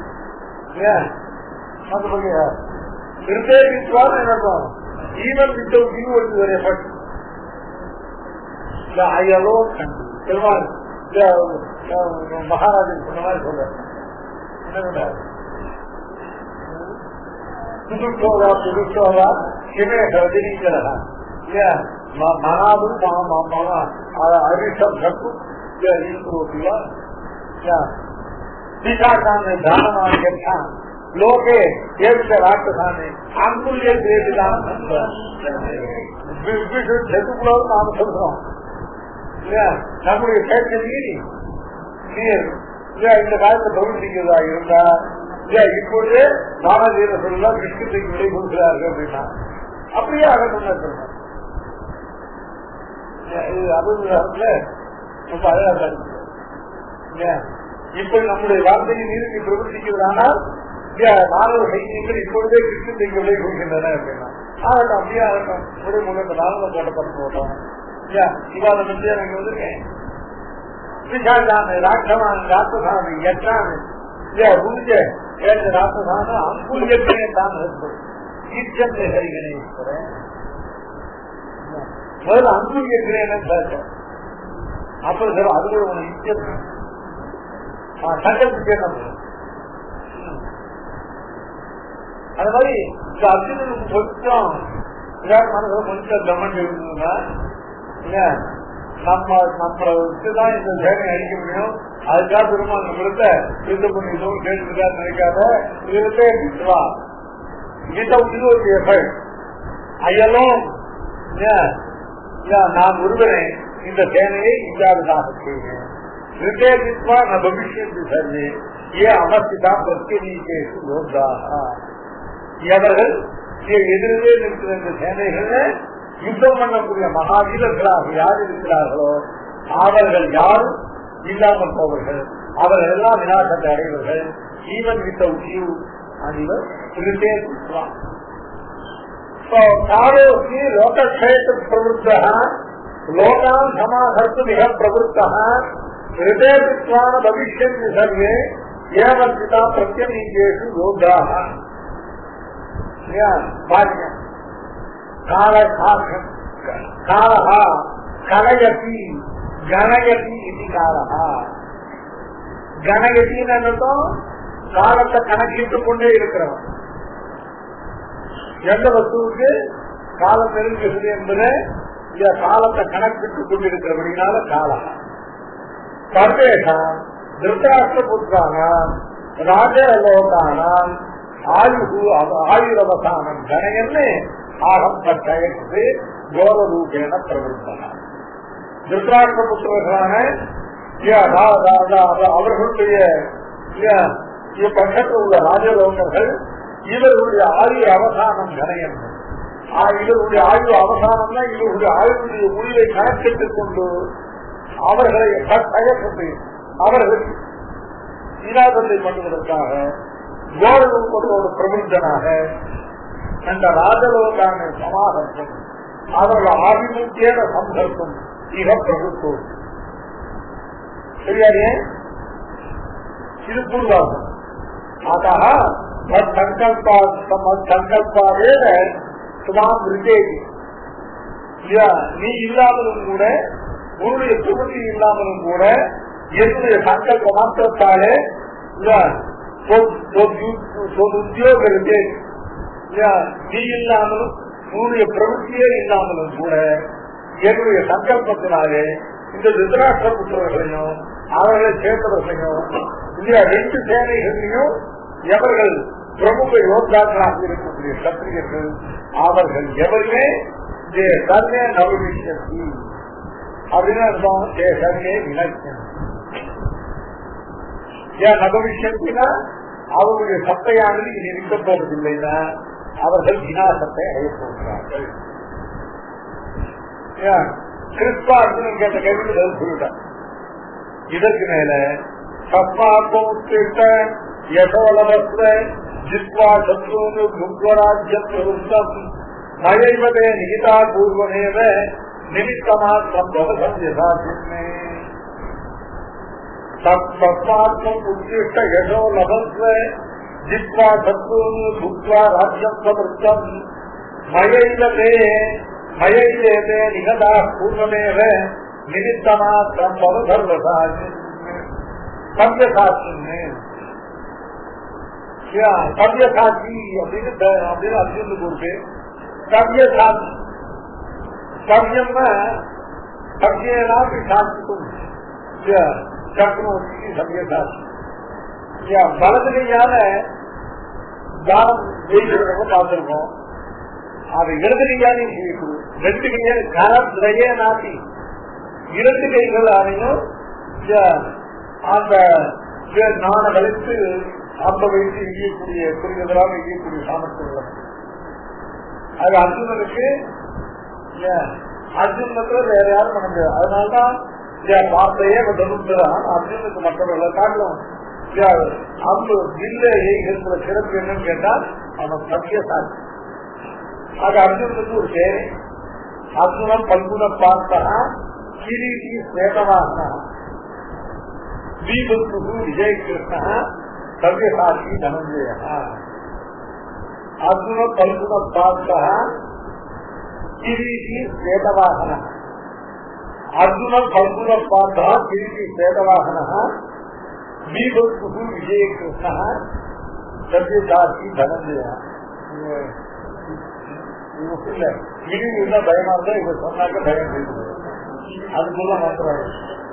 ஈவன் வித்தவுட் யூ வந்து ஒரு எஃபர்ட் ஐயலோ பெருமாள் மகாராஜன் சொன்ன மாதிரி சொல்ற புதுசோதா புதுசோதா கிமே ரஜினிக்கிறா மனாவும் அரிஷம் சக்கும் ஈஸ்வரோதியா विशाखाने दानवान यथा लोके देवच राक्षसाने अंकुल्य देवदान விஷ்ணு செதுக்குள்ள நாம சொல்றோம் இல்லையா நம்முடைய பேச்சு நீர் இல்லையா இந்த காலத்துல கவனிக்கிறதா இருந்தா இல்லையா இப்பொழுது மானவீர சொல்லலாம் விஷ்ணுக்கு விடை கொடுக்கிறார்கள் அப்படின்னா அப்படியே ஆகட்டும் சொல்றோம் இது அபுதாரத்துல ரொம்ப அழகா இருக்கு இல்லையா இப்ப நம்முடைய வார்த்தையை நீருக்கு பிரவர்த்திக்கிறதானால் மாணவ சைன்யங்கள் இப்பொழுதே கிருஷ்ணத்தை விலை கொடுக்கின்றன அப்படின்னா ஆகட்டும் அப்படியே ஆகட்டும் ஒரு முன்னூறு நாளும் போட்ட படம் போட்டோம் இவாத பற்றி எனக்கு வந்திருக்கேன் விஷாலான ராட்சமான ராட்சசாமி எட்டான பூஜ ஏழு ராட்சசான அங்குல்யத்தினே தான் ஈச்சத்தை ஹரிகணேஸ்வரன் முதல்ல அங்குல்யத்தினேன்னு பார்த்தேன் அப்ப சார் அதுல ஒரு இச்சம் சங்கல்பிக்கணும் அது மாதிரி இந்த அர்ஜுனனுக்கு கொஞ்சம் மனசுல கொஞ்சம் கவனம் இருந்ததுன்னா நம்ம நம்மளுக்குதான் இந்த சேனை அடிக்க முடியும் அதுக்காக திரும்ப நம்மளுக்கு யுத்த பண்ணிட்டோம் கேட்டுக்கா நினைக்காத இதுவே விட்டுவா வித்தவுட் ஒரு எஃபர்ட் அயலும் நான் ஒருவரே இந்த சேனையை இல்லாததாக செய்வேன் ரிட்டேபித்வா ந பவிஷ்யத்து சர்வே ஏ அவஸ்திதா பிரத்யநீகேஷு யோத்தாக எவர்கள் எதிரிலே இருக்கிற இந்த சேனைகளை யுத்தம் பண்ணக்கூடிய மகாவீரர்களாக யார் இருக்கிறார்களோ அவர்கள் யாரும் இல்லாமல் போவர்கள் அவர்கள் எல்லாம் விநாசத்தை அடைவர்கள் ஈவன் வித் யூ அனிவர் ரிட்டேபித்வா காரோஸ்மி லோகக்ஷேत्र प्रवृत्तः लोकान् समाहर्तुमिह प्रवृत्तः हृदयविद्वान भविष्यन्ति सर्वे एवन्विता प्रत्यनीकेषु योद्धाः भाग्यम् कालः कालः कलयति गणयति इति कालः கணகத்தின்னு என்னட்டும் காலத்தை கணக்கிட்டுக் கொண்டே இருக்கிறவன் எந்த வஸ்துவுக்கு காலம் நெருங்குகிறது என்பதை இந்த காலத்தை கணக்கிட்டுக் கொண்டிருக்கிறபடினால காலம் சர்வேஷாம் திருத்தராஷ்டிர புத்திரானாம் ராஜலோகானாம் ஆயுகு ஆயுரவசானம் கணையன்னு ஆகம் பட்டயத்து கோர ரூபேன பிரவருத்தன திருத்தராஷ்டிர புத்திரர்களான அவர்களுடைய பக்கத்தில் உள்ள ராஜலோகர்கள் இவர்களுடைய ஆயுள் அவசானம் கணையம் இவருடைய ஆயுள் அவசானம்னா இவருடைய ஆயுளுடைய முடிவை கணக்கிட்டுக் கொண்டு அவர்களை பயப்பட்டு அவர்கள் இராதத்தை பண்ணுவதற்காக கோரூபத்தோடு பிரபஞ்சனாக அந்த ராஜலோகான சமாதம் அவர்கள் ஆதிமுக்கியன சம்பர்க்கம் இக பிரபுத்துவம் சரியாரே இது பூர்வாசம் அத்தः மத்சங்கல்பா மத்சங்கல்பாவேன சுமாம் விருத்தேகி நீ இல்லாமலும் கூட உன்னுடைய சுகத்தி இல்லாமலும் கூட என்னுடைய சங்கல்ப மாத்திரத்தாலே உத்தியோக இருக்கு நீ இல்லாமலும் உன்னுடைய பிரவൃத்தியே இல்லாமலும் கூட என்னுடைய சங்கல்பத்தினாலே இந்த திருதராஷ்டிர புத்திரர்களையும் அவர்களை சேர்ந்தவர்களையும் இல்லையா ரெண்டு சேனைகளையும் எவர்கள் பிரமுக யோத்தாக்களாக இருக்கக்கூடிய சத்திரியர்கள் அவர்கள் எவருமே சர்வே நவவிஷயத்தி அப்படின்னு அர்த்தம் சர்வே வினக்கியம் ஏன் நவவிஷயத்தினா அவருடைய சத்தையானது இனி இருக்க போவதில்லைன்னா அவர்கள் விநாசத்தை அடையப் போகிறார்கள் ஏன்? கிறிஸ்துவ அர்ஜுனன் கேட்ட கேள்விக்கு பதில் சொல்லிட்டார் இதற்கு மேல தஸ்மாத்தோத்திட்ட யசோலபஸ்த ஜித்வா சத்ருன்னு புக்வராஜ்யம் விருத்தம் மழைவதே நிகிதா பூர்வமேவ நிமித்தமாத்திரம் பவசம்யசாசின்மே தஸ்மாத்மம் உத்திஷ்ட யசோ லபஸ்வ ஜித்வா சத்ருன்னு புக்வா ராஜ்யம் விருத்தம் மழைவதே மழைவேதே நிகதா பூர்வமேவ நிமித்தமாத்திரம் பவசர்வசாசின்மே சத்தியசாட்சின்னு சத்தியசாட்சி அப்படின்னு த- அப்படின்னு அர்ஜுனுக்கு ஒரு பேர் சத்தியசாட்சி சத்தியம்னா சத்தியனாக்கு சாட்சிக்கும் சக்கரவர்த்திக்கு சத்தியசாட்சி வலது கையால தானம் ஜெயிக்கிறவங்க பார்த்திருக்கோம் அது இடது கையாலையும் செய்யக்கூடும் ரெண்டு கையால கரத்ரயே நாட்டி இரண்டு கைகள் ஆணையும் அந்த நாண வளைத்து அந்த வைத்து எய்யக்கூடிய புரிதலாக எய்யக்கூடிய சாமர்த்தியம் உள்ளது. அது அர்ஜுனனுக்கு ஏன், அர்ஜுனனுக்கு வேற யாரும் பண்ண முடியாது அதனால்தான் ஏன் வார்த்தையே தனுப்புறான் அர்ஜுனுக்கு மற்றவர்களை காட்டிலும் ஏன், அந்த வில்ல எய்கிற சிறப்பு என்னன்னு கேட்டால் அவன் சத்திய சாட்சி அது அர்ஜுனனுக்கு ஒரு பேரு அர்ஜுனன் பல்குண பார்த்தா கிரீதி சேதவாகனா தீபத்து விஜய் கிருஷ்ண சவ்யசாட்சி தனஞ்சய அர்ஜுன பல்குண பார்த்தா கிரீதி சேதவாகன அர்ஜுன பல்குண பார்த்தா கிரீதி சேதவாகன தீபத்து விஜய கிருஷ்ண சவ்யசாட்சி தனஞ்சய இல்ல இனி இருந்தா பயமா இருந்தா இவ சொன்னாக்க பயம் போயிடுது அதுக்குள்ள மாத்திரம்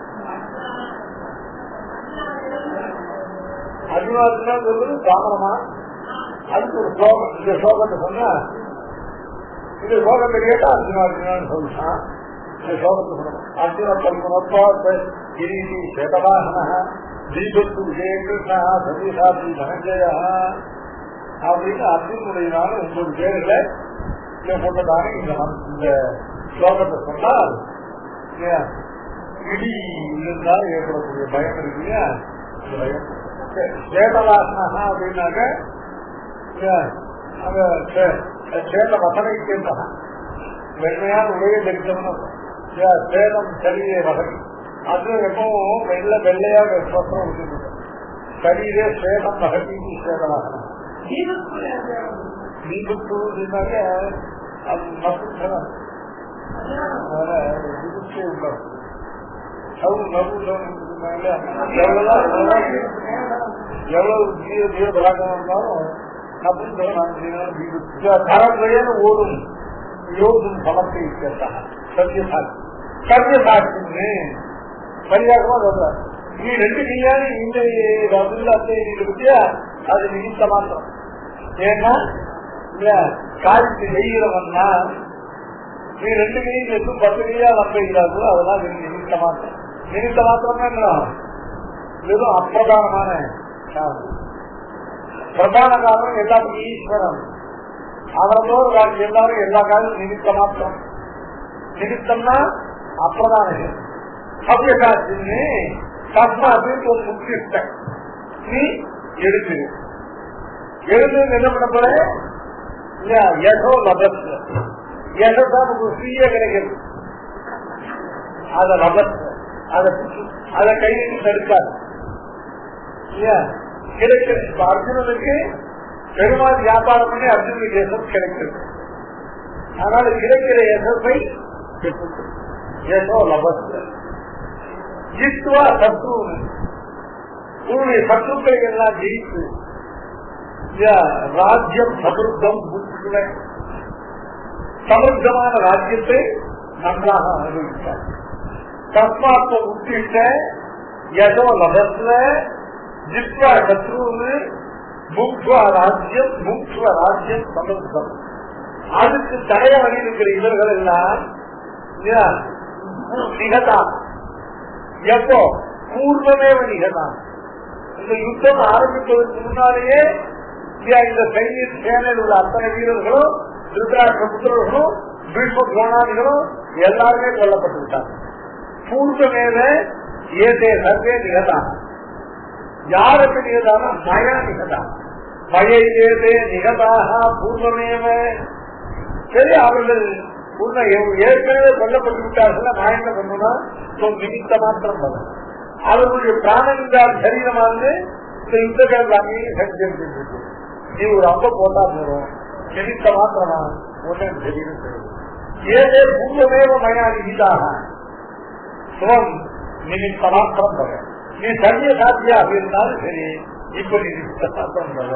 அர்ஜுனார்ஜுனா சொல்றது தாமரமா அதுக்கு ஒரு ஸ்லோகம் இந்த ஸ்லோகத்தை சொன்னா இந்த ஸ்லோகத்தை கேட்டா அர்ஜுனார்ஜுனான்னு சொல்லிட்டான் இந்த ஸ்லோகத்தை சொல்லணும் அர்ஜுன பல்குணப்பா கிரீதி சேதவாகன தீபத்து விஜயகிருஷ்ணா சதீசாதி தனஞ்சய அப்படின்னு அர்ஜுனுடையனால ஒன்பது பேர்ல இங்க போட்டதான இந்த மன- இந்த ஸ்லோகத்தை சொன்னால் ஏன், இடி இருந்தா ஏற்படக்கூடிய பயம் இருக்கு இல்லையா இந்த பயம் சேதவாசனா அப்படின்னாக்க ஏன், அங்க சே- சேத வசனை கேட்டான் வெண்மையான உடைய தரிசனம் சேதம் சரியே வகை அது எப்பவும் வெள்ள வெள்ளையா வஸ்திரம் வச்சிருக்கோம் சரீரே சேதம் வகை சேதவாசனம் தீபத்து இருந்தாக்க அது மட்டும் விதிச்சே உள்ளது அவங்க நபுசம் எவ்வளவு ஜீவ ஜீவ பலாக்கம் இருந்தாலும் நபுசம் ஓடும் யோகும் பலத்தை கேட்டாங்க சத்தியசாட்சி சத்தியசாட்சின்னு சரியாகமா சொல்றாரு நீ ரெண்டு கையால இந்த ரகுல்லாத்தை பத்தியா அது நிமித்த மாத்திரம் ஏன்னா இல்ல காய்ச்சி செய்கிறவன்னா நீ ரெண்டு கையும் எதுவும் பத்து கையா நம்புகிறார்களோ அதெல்லாம் நீங்க நிமித்த மாத்திரம் நிமித்த மாத்திரம் என்ன வெறும் அப்பிரதானமான காரணம். பிரதான காரணம் எல்லாத்துக்கும் ஈஸ்வரன் அவரதோடு வாழ்க்கை எல்லாரும் எல்லா காலம் நிமித்த மாத்திரம் நிமித்தம்னா அப்பிரதான சத்தியகாட்சின்னு தஸ்மாத்துக்கு ஒரு முக்கிய நீ எடுத்துரு எழுது என்ன பண்ண போற இல்லையா யசோ லபஸ் யசோ நமக்கு ஃப்ரீயா கிடைக்கிறது அத லபஸ் அதை அதை கையிட்டு தடுக்காது இல்லையா கிடைக்கிற இப்ப அர்ஜுனனுக்கு பெருமாள் வியாபாரம் பண்ணி அர்ஜுனுக்கு எசஸ் கிடைக்கிறது அதனால கிடைக்கிற எசஸை யசோ லபஸ் ஜித்வா சத்ரு உன்னுடைய சத்ருக்களை எல்லாம் ஜெயித்து ராஜ்யம் சமருத்தம் சமருத்தமான ராஜ்யத்தை நன்றாக அனுபவித்தார் தஸ்மாத்த உத்திட்ட யதோ லபஸ்ல ஜித்வா சத்ருன்னு முக்வா ராஜ்யம் முக்வ ராஜ்யம் சமருத்தம் அதுக்கு தடைய வழி இருக்கிற இவர்கள் எல்லாம் நிகதா எப்போ பூர்வமேவ நிகதா இந்த யுத்தம் ஆரம்பிப்பதற்கு முன்னாலேயே இல்லையா, இந்த சைனிய சேனையில் உள்ள அத்தனை வீரர்களும் திருத்தராஷ்டிர புத்திரர்களும் பீஷ்ம துரோணாதிகளும் எல்லாருமே கொல்லப்பட்டு விட்டாங்க பூர்வமேல ஏதே சர்வே நிகழ்தான் யாருக்கு நிகழ்ந்தானா மயா நிகழ்தான் மயை ஏதே நிகதாக பூர்வமேவ சரி அவர்கள் உன்னை எவ்- ஏற்கனவே கொல்லப்பட்டு விட்டார்கள் நான் என்ன பண்ணுனா நிமித்த மாத்திரம் வரும் அவர்களுடைய பிராணவிந்தால் சரீரமானது இந்த யுத்த காலத்தையும் சஞ்சரிச்சிருக்கு நீ ஒரு அம்ப போட்டா போதும் நிமித்த மாத்திரமா உடனே சரீரம் செய்யும். ஏதே பூர்வமேவ மயா நிகிதாக சுவம் நிமித்த மாத்திரம் வர நீ சரிய சாத்தியாக இருந்தாலும் சரி இப்ப நீ நிமித்த மாத்திரம் வர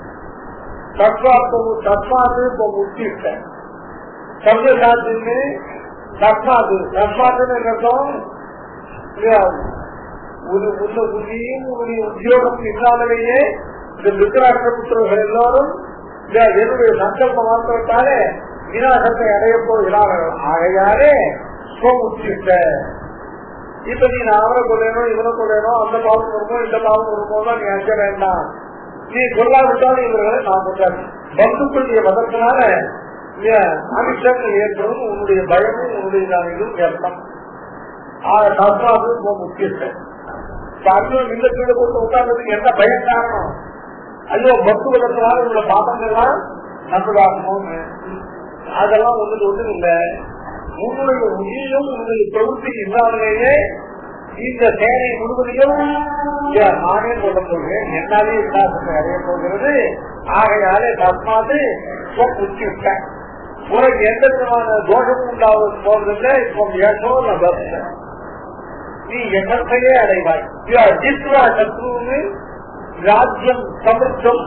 தத்வாத்து தத்மாது இப்போ உத்திட்ட சரிய சாத்தின்னு தத்மாது தத்மாதுன்னு அர்த்தம் இல்லையா? ஒரு உன்ன புத்தியும் உன்னுடைய உத்தியோகம் இல்லாமலேயே இந்த திருத்தராஷ்டிர புத்திரர்கள் எல்லாரும் இல்லையா, என்னுடைய சங்கல்ப மாத்திரத்தாலே விநாசத்தை அடைய போகிறார்கள் ஆகையாலே உச்சிட்ட இப்ப நீ நான் அவரை கொள்ளணும் இவனை கொள்ளணும் அந்த பாவம் வருமோ இந்த பாவம் வருமோ நீ அஞ்ச வேண்டாம் நீ சொல்லாவிட்டாலும் இவர்களை நான் கொண்டாடு பந்துக்களுடைய மதத்தினால இல்லையா அமிஷங்கள் ஏற்படும் உன்னுடைய பயமும் உன்னுடைய நான் இதுவும் ஏற்படும் ஆக தஸ்மாது ரொம்ப முக்கியம் அர்ஜுனன் இந்த கீழே போட்டு உட்கார்ந்ததுக்கு என்ன பயம் காரணம் ஐயோ பக்து விதத்தினால உள்ள பாபங்கள்லாம் நம்பதாகணும்னு அதெல்லாம் ஒண்ணு ஒண்ணும் இல்ல உன்னுடைய உயிரும் உன்னுடைய தொகுதி இல்லாமலேயே இந்த சேனை முழுவதையும் இங்க நானே சொல்ல போகிறேன் என்னாலே விசாசத்தை அடைய போகிறது ஆகையாலே தஸ்மாது உச்சி விட்டேன் உனக்கு எந்த விதமான தோஷமும் உண்டாவது போவதில்லை இப்போ ஏற்றோ நான் நீ எண்ணத்தையே அடைவாய் ஜித்வா சத்ருன்னு ராஜ்யம் சமர்த்தம்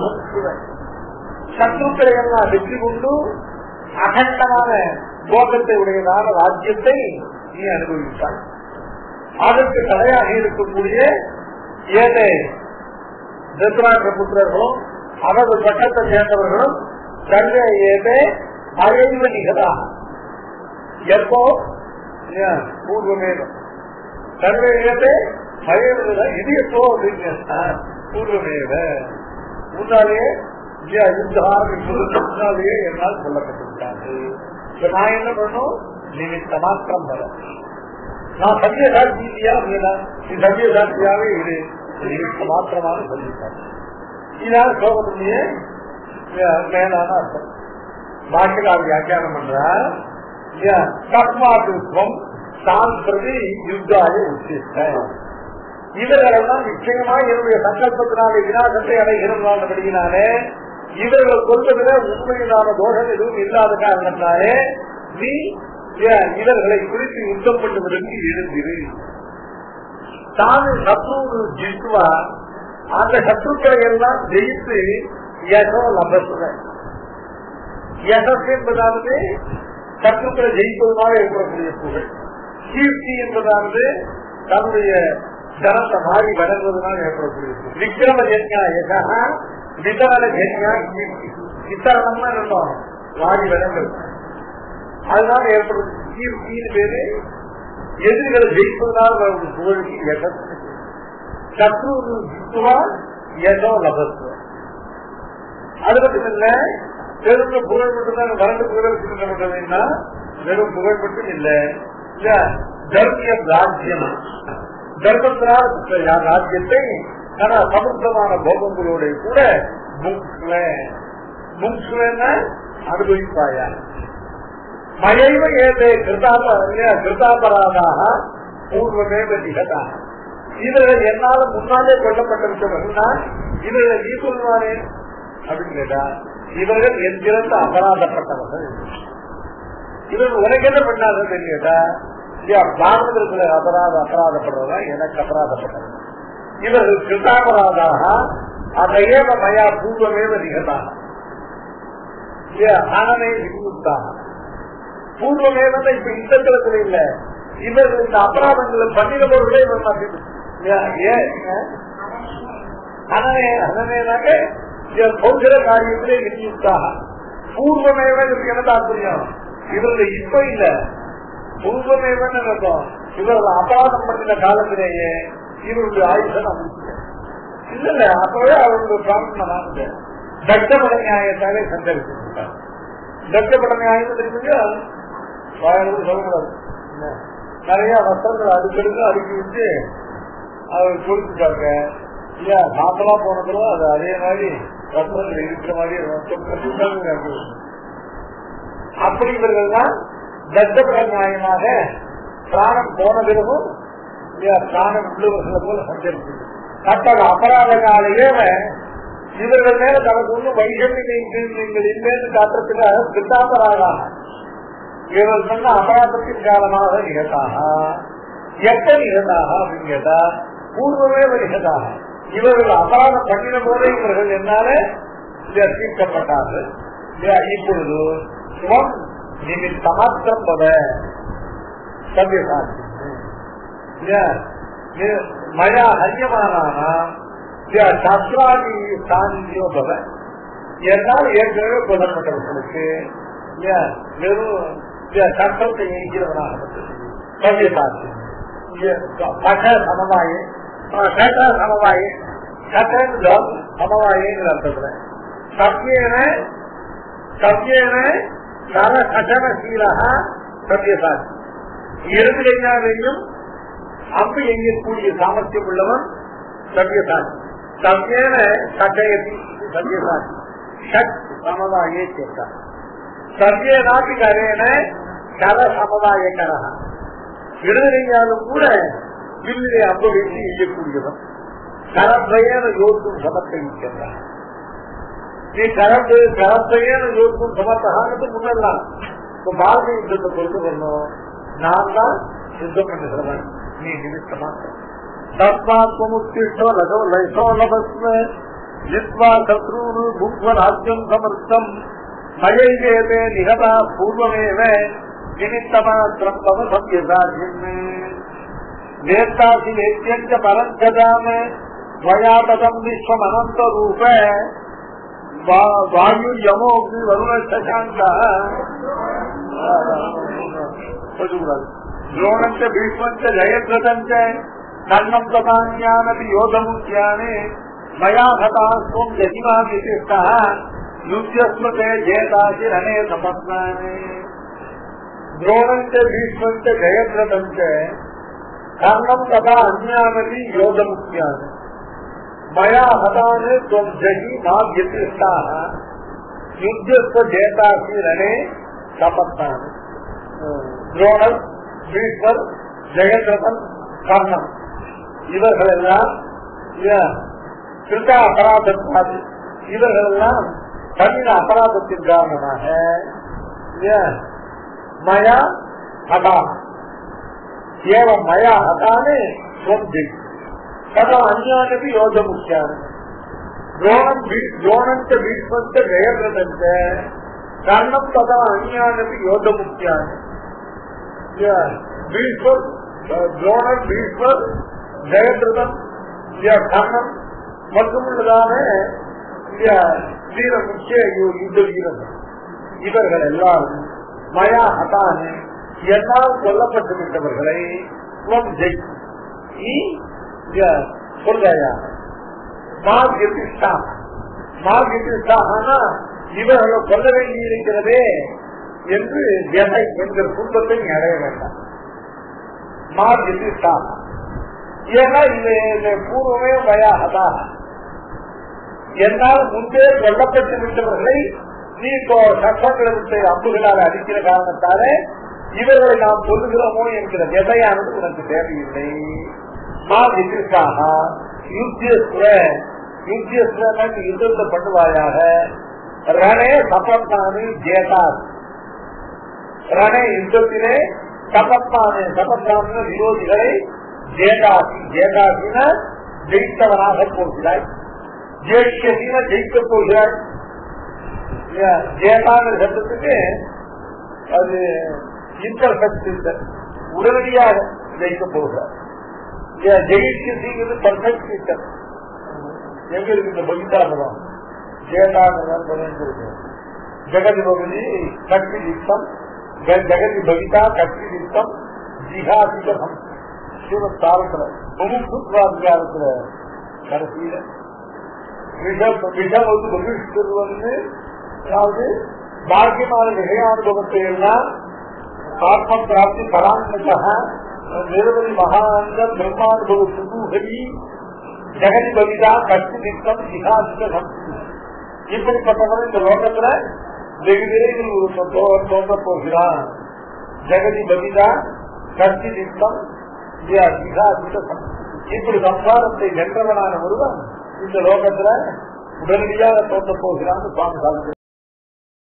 சத்ருக்களை எல்லாம் வெற்றி கொண்டு அகண்டமான போகத்தை உடையதான ராஜ்யத்தை நீ அனுபவித்தாய் அதற்கு தடையாக இருக்கக்கூடிய ஏதே திருத்தராஷ்டிர புத்திரர்களும் அவரது பட்டத்தை சேர்ந்தவர்களும் சர்வே ஏதே மறைவு நிகழா எப்போ பூர்வமேகம் சர்வேகத்தை மறைவு இது எப்போ அப்படின்னு பூர்வமேக முன்னாலேயே இல்லையா, யுத்த ஆரம்பிப்பதற்கு முன்னாலேயே என்னால் சொல்லப்பட்டிருக்காரு இப்ப நான் என்ன பண்ணும் நிமித்த மாத்திரம் வர நான் சத்திய சாட்சியா அப்படின்னா நீ சத்திய சாட்சியாவே இரு நிமித்த மாத்திரமாக சொல்லிட்டார் இதான் சோகத்திலேயே மேலான அர்த்தம் பாக்கியக்கார வியாக்கியானம் பண்றார் தஸ்மாத்துவம் தான் பிரதி யுத்தாய உச்சிஷ்ட இவர்களெல்லாம் நிச்சயமா என்னுடைய சங்கல்பத்தினாலே விநாசத்தை அடைகிறபடியினாலே இவர்கள் கொள்வதில் உண்மையிலான தோஷம் எதுவும் இல்லாத காரணத்தினாலே நீ ஏன் இவர்களை குறித்து யுத்தம் பண்ணுவதற்கு எழுந்திரு தானு சத்ரு ஜித்துவா அந்த சத்ருக்களை எல்லாம் ஜெயித்து யசோ லபசுவ யசஸ் என்பதாவது சத்ருக்களை ஜெயிப்பதுமாக ஏற்படக்கூடிய புகழ் கீர்த்தி என்பதாவது தன்னுடைய தனத்தை மாறி வளர்வதனால் ஏற்படக்கூடிய புகழ் விக்ரம ஜென்யா யசா விதரண ஜென்யா கீர்த்தி வித்தரணம்னா இருந்தோம் மாறி வளர்ந்தது அதனால ஏற்படும் கீர்த்தின்னு பேரு எதிரிகளை ஜெயிப்பதனால் வரும் புகழுக்கு யசஸ் சத்ரு ஜித்துவா யசோ லபத்துவ அது மட்டும் இல்ல பெரும் புகழ் மட்டும்தான் வறண்டு புகழ் இருக்கின்றன வெறும் புகழ் மட்டும் இல்ல இல்ல தர்மியம் ராஜ்யம் தர்மத்தினால் பெற்ற ராஜ்யத்தை ஆனா சமுத்திரமான போகங்களோட கூட முக்ஸ்வ முக்ஸ்வன அனுபவிப்பாயா மழைவ ஏதே கிருதாப கிருதாபராதாக பூர்வமேவ நிகதாக இவர்கள் என்னால முன்னாலே கொல்லப்பட்டிருக்கிறவர்கள் தான் இவர்களை நீ சொல்வானே அப்படின்னு கேட்டா இவர்கள் என்கிறந்த அபராதப்பட்டவர்கள் இவர்கள் உனக்கு என்ன பண்ணார்கள் கேட்டா பாரதத்தில் அபராத அபராதப்படுறதா எனக்கு அபராதப்பட்டது இவர்கள் கிருதாபராதாக அதையேவ மயா பூர்வமேவ நிகழ்ந்தாக அனனை விமுக்தாக பூர்வமேவ இப்ப இந்த தளத்துல இல்ல இவர்கள் இந்த அபராதங்களை பண்ணினவர்களே இவர் ஏன் அனனே அனனேனாக போகிற காரியத்திலே விநியுக்தாக பூர்வமேவன் இதுக்கு என்ன தாற்பயம் இவர்கள் இப்ப இல்ல பூர்வமேவன் இருக்கும் இவர்கள் அபராதம் பண்ணின காலத்திலேயே இவருடைய ஆயுஷம் அமைச்சு இல்ல இல்ல அப்பவே அவருக்கு பிராமணன் வாங்க தட்டப்பட நியாயத்தாலே சந்தரிச்சிருக்காங்க தட்டப்பட நியாயம் தெரியுங்க வாயிலும் சொல்லக்கூடாது என்ன? நிறைய வஸ்திரங்கள் அடுக்கடுக்கு அடுக்கி வச்சு அவர் கொடுத்துட்டாங்க இல்ல நாமளா போனதுல அது அதே மாதிரி வஸ்திரங்கள் இருக்கிற மாதிரி வஸ்திரம் அப்படிங்கிறதுதான் தட்டப்பட நியாயமாக பிராணம் போன பிறகும் இல்லையா, பிராணம் உள்ளவர்களை போல சஞ்சரிச்சு கட்டளை அபராத காலையே இவர்கள் மேல தனக்கு ஒன்றும் வைஷமியம் நீங்கள் இல்லைன்னு காட்டுறதுக்காக சித்தாபராக இவர்கள் சொன்ன அபராதத்தின் காரணமாக நிகழ்ந்தாக எப்ப நிகழ்ந்தாக அப்படின்னு கேட்டா பூர்வமே நிகழ்ந்தாக இவர்கள் அபராதம் பண்ணின போதே இவர்கள் என்னால தீர்க்கப்பட்டார்கள் இல்லையா, இப்பொழுது சுவம் நிமித்தமாத்திரம் பத சத்தியசாட்சி மயா ஹரியமானா சத்ராதி சாந்தியோ பவ என்னால் ஏற்கனவே கொல்லப்பட்டவர்களுக்கு ஏன் வெறும் ஏன் சட்டத்தை எண்கிறவனாக சத்தியசாட்சி கட்ட சமவாயி கட்ட சமவாயி கட்ட சமவாயிங்கிற அர்த்தத்துல சத்தியன சத்தியன நல கட்டணசீலக சத்தியசாட்சி இரண்டு கையாலையும் அம்பு எங்கக்கூடிய சாமர்த்தியம் உள்ளவன் சத்தியசாட்சி சத்தியன சட்டயத்தி சத்தியசாட்சி ஷட் சமதாயே சேர்த்தார் சத்தியநாட்டி கரேன கர சமதாய கரக இடதுகையாலும் கூட வில்லிலே அம்பு வைத்து எய்யக்கூடியவன் கரப்பயன யோசும் சமத்தை சென்றார் நீ கரப்பு கரப்பையன யோசும் சமத்தகான்னு முன்னெல்லாம் இப்ப பாரத யுத்தத்தை பொறுத்து வரணும் நான் தான் யுத்தம் பண்ணுகிறவன் நீ நிமித்தமா தஸ்மாத்முத்திஷ்டோ லகோ லைசோ லபஸ்ம ஜித்வா சத்ரூரு புக்வ ராஜ்யம் சமர்த்தம் மயைவேதே நிகதா பூர்வமேவ நிமித்தமாத்திரம் தவ சத்யசாஜின் வேத்தாசி வேத்தியஞ்ச பரஞ்சதாம வயாபதம் விஸ்வம் அனந்த ரூப வாயு யமோக்னி வருண சசாந்த சொல்லக்கூடாது द्रोणञ्च भीष्मञ्च जयद्रथञ्च कर्णम् तथान्यानपि योधमुख्यानि मया हताः त्वम् जहिमाविशिष्टः युध्यस्मते जेतासि रणे तपस्नानि द्रोणञ्च भीष्मञ्च जयद्रथञ्च कर्णम् तथा अन्यानपि योधमुख्यानि मया हतानि त्वम् जहि मा व्यतिष्टाः युध्यस्व जेतासि रणे तपस्नानि द्रोणम् பீஷ்மர் ஜெகதன் கர்ணன் இவர்கள் எல்லாம் திருத்த அபராதத்தாது இவர்கள் எல்லாம் பண்ணின அபராதத்தின் காரணமாக மயா ஹதா ஏவம் மயா ஹதானு சொந்தி ததா அந்யானபி யோக முக்கியான துரோணம் துரோணஞ்ச பீஷ்மஞ்ச ஜெயபிரதஞ்ச கர்ணம் ததா அந்யானபி யோக முக்கியான பீஷ்மர் துரோணர் பீஷ்மர் ஜெயபிரதம் கர்ணன் மற்றும் உள்ளதான வீர முக்கிய யுத்த வீரர்கள் இவர்கள் எல்லாரும் மயா ஹதானு என்னால் கொல்லப்பட்டு விட்டவர்களை நீ சொல்லையா மார்கிருஷ்டா மார்கிருஷ்டாகனா இவர்களை கொல்ல வேண்டி இருக்கிறதே என்று எதை என்கிற துன்பத்தை நீ அடைய வேண்டாம் மார்கிருஷ்டா ஏன்னா இந்த பூர்வமே பயாகதா என்னால் முன்பே கொல்லப்பட்டு விட்டவர்களை நீ இப்போ சட்டங்களை விட்டு அம்புகளால் அடிக்கிற காரணத்தால இவர்களை நாம் சொல்லுகிறோமோ என்கிற விதையானது உனக்கு தேவையில்லை மா விதிர்க்காக யுத்தியஸ்வ யுத்தியஸ்வ யுத்தத்தை பண்ணுவாயாக ரணே சபத்மானு ஜேதா ரணே யுத்தத்திலே சபத்மானு சபத்மான விரோதிகளை ஜேதாசி ஜேதாசின ஜெயித்தவனாக போகிறாய் ஜெயிக்கின ஜெயிக்க போகிறாய் ஜேதான சட்டத்துக்கு அது இன்டர்ஃபெக்ட் உடனடியாக ஜெயிக்க போகிறார் ஜெயிக்கிறது பர்ஃபெக்ட் சிஸ்டம் எங்க இருக்கு இந்த பகிதாபதம் ஜேதானதான் ஜெகதி பகுதி கட்சி யுத்தம் ஜெகதி பகிதா கட்சி யுத்தம் ஜிஹாதிகம் ஸ்ரீமத் சாரத்துல முமுக்குத்வாதிகாரத்துல கடைசியில விஷம் விஷம் வந்து பகிஷ்டர் வந்து அதாவது பாக்கியமான விஷயானுபவத்தை எல்லாம் ஆத்ம பிராப்தி பராங்கமாக நிரவதி மகானந்த பிரம்மானுபவ சுகூகரி ஜெகதி பவிதா கஷ்டி நித்தம் சிகாசிதம் இப்படிப்பட்டவன் இந்த லோகத்துல வெகு விரைவில் ஒரு தோ- தோன்றப் போகிறான் ஜெகதி பவிதா கஷ்டி நித்தம் சிகாசிதம் இப்படி சம்சாரத்தை வென்றவனான ஒருவன் இந்த லோகத்துல உடனடியாக தோன்றப் போகிறான்னு சுவாமி சாதிக்கிறார்.